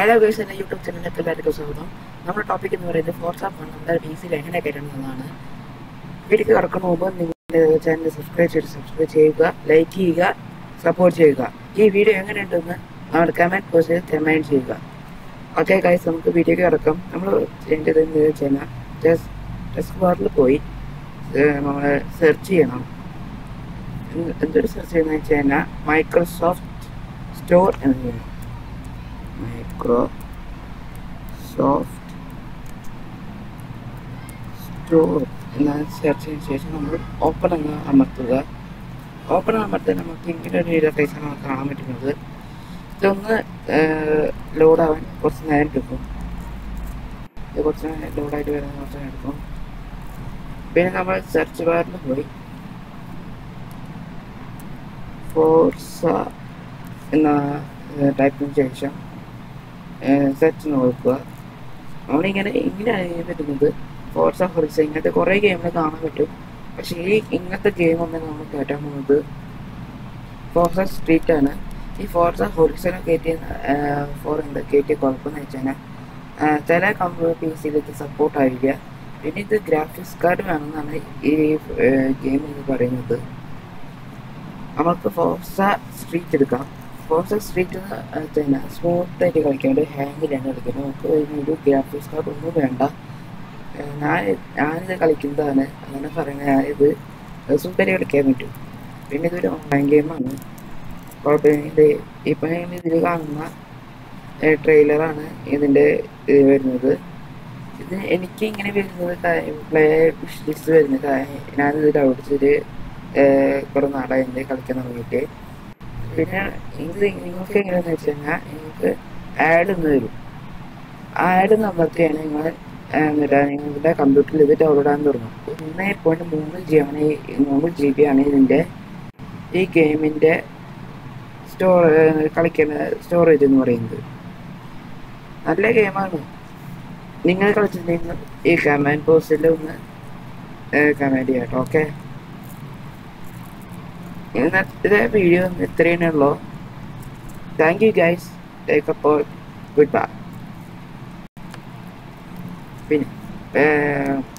hello guys എൻ്റെ YouTube ചാനലിലേക്ക് എല്ലാവർക്കും സ്വാഗതം നമ്മുടെ ടോപ്പിക് എന്ന് പറയുന്നത് ഫോർട്സാപ്പ് ആണ് നമ്മുടെ ബി സിയിൽ എങ്ങനെ കയറ്റണമെന്നതാണ് വീട്ടിൽ കിടക്കുന്ന മുമ്പ് നിങ്ങളുടെ ചാനൽ സബ്സ്ക്രൈബ് ചെയ്ത് സബ്സ്ക്രൈബ് ചെയ്യുക ലൈക്ക് ചെയ്യുക സപ്പോർട്ട് ചെയ്യുക ഈ വീഡിയോ എങ്ങനെയുണ്ടെന്ന് നമ്മുടെ കമൻറ്റ് ബോക്സിൽ കമൻറ്റ് ചെയ്യുക ഓക്കെ ഗൈസ് നമുക്ക് വീഡിയോക്ക് കിടക്കാം നമ്മൾ ചെയ്യേണ്ടത് എന്ന് വെച്ചാൽ ജസ്റ്റ് ഡെസ്ക് ബാറിൽ പോയി നമ്മൾ സെർച്ച് ചെയ്യണം എന്ത് എന്തൊരു സെർച്ച് ചെയ്യുന്നത് വെച്ച് കഴിഞ്ഞാൽ മൈക്രോസോഫ്റ്റ് സ്റ്റോർ എന്ന് ചെയ്യണം മൈക്രോ സോഫ്റ്റ് സ്റ്റോർ എന്ന് സെർച്ച് ചെയ്തതിന് ശേഷം നമ്മൾ ഓപ്പൺ എന്ന് അമർത്തുക ഓപ്പൺ അമർത്താൻ നമുക്ക് ഇങ്ങനെ ഒരു ഇന്റർഫേസ് ആണ് നമുക്ക് കാണാൻ പറ്റുന്നത് ഇതൊന്ന് ലോഡാവാൻ കുറച്ച് നേരം എടുക്കും ഇത് കുറച്ച് നേരം ലോഡായിട്ട് വരാൻ കുറച്ച് നേരം എടുക്കും പിന്നെ നമ്മൾ സെർച്ച് ബാറിൽ പോയി ഫോർസ എന്ന ടൈപ്പിന് ശേഷം സെർച്ച് നോക്കുക നമ്മളിങ്ങനെ ഇങ്ങനെയാണ് പറ്റുന്നത് ഫോർസ ഹൊറിസ ഇങ്ങനത്തെ കുറേ ഗെയിമുകൾ കാണാൻ പറ്റും പക്ഷേ ഈ ഇങ്ങനത്തെ ഗെയിം ഒന്നും നമ്മൾ കയറ്റാൻ പോകുന്നത് ഫോർസ സ്ട്രീറ്റ് ആണ് ഈ ഫോർസ ഹൊറിസനെ കയറ്റിയ ഫോർ എന്ത് കയറ്റിയ കുഴപ്പമെന്ന് വെച്ചാൽ ചില കമ്പ്യൂട്ടർ പി സിയിലേക്ക് സപ്പോർട്ട് ആവില്ല പിന്നെ ഇത് ഗ്രാഫിക്സ് കാർഡ് വേണമെന്നാണ് ഈ ഗെയിം എന്ന് പറയുന്നത് നമുക്ക് ഫോർസ സ്ട്രീറ്റ് എടുക്കാം ഫോർസ സ്ട്രീറ്റ് തന്നെ സ്മൂത്ത് ആയിട്ട് കളിക്കാണ്ട് ഹാങ്ങിലാണ് കളിക്കുന്നത് നമുക്ക് ഒരു ഗ്രാഫിക്സ് കാർഡ് ഒന്നും വേണ്ട ഞാൻ ഞാനിത് കളിക്കുന്നതാണ് അങ്ങനെ പറയുന്നത് ഞാനിത് സുന്ദരി കളിക്കാൻ പറ്റും പിന്നെ ഇതൊരു ഓൺലൈൻ ഗെയിമാണ് കുഴപ്പമില്ല ഇത് ഇപ്പം നിങ്ങൾ ഇതിൽ കാണുന്ന ട്രെയിലറാണ് ഇതിൻ്റെ ഇത് വരുന്നത് ഇത് എനിക്ക് ഇങ്ങനെ വരുന്നത് പ്ലേ വിഷ് ലിസ്റ്റ് വരുന്നത് ഞാനിത് ഡൗട്ട് ചെയ്ത് കുറേ നാളായി എൻ്റെ കളിക്കാൻ തുടങ്ങിയിട്ട് പിന്നെ ഇത് നിങ്ങൾക്ക് എങ്ങനെയാണെന്ന് വെച്ച് കഴിഞ്ഞാൽ നിങ്ങൾക്ക് ആഡ് എന്ന് വരും ആഡ് നമ്പർത്തിയാണ് നിങ്ങൾ എന്നിട്ട് നിങ്ങളുടെ കമ്പ്യൂട്ടറിൽ ഇത് ഡൗൺലോഡ് ആകാൻ തുടങ്ങും ഒന്ന് പോയിന്റ് മൂന്ന് ജി ആണ് മൂന്ന് ജി ബി ആണ് ഇതിൻ്റെ ഈ ഗെയിമിൻ്റെ സ്റ്റോർ കളിക്കുന്ന സ്റ്റോറേജ് എന്ന് പറയുന്നത് നല്ല ഗെയിമാണ് നിങ്ങൾ കളിച്ചിട്ടുണ്ടെങ്കിൽ ഈ കമാൻഡ് ബോക്സിൽ ഒന്ന് കമാൻഡ് ചെയ്യാം കേട്ടോ ഓക്കെ ഇന്നത്തെ വീഡിയോ ഇത്രയേ ഉള്ളൂ താങ്ക് യു ഗൈസ് ടേക്ക് അപ്പോൾ ഗുഡ് ബൈ പിന്നെ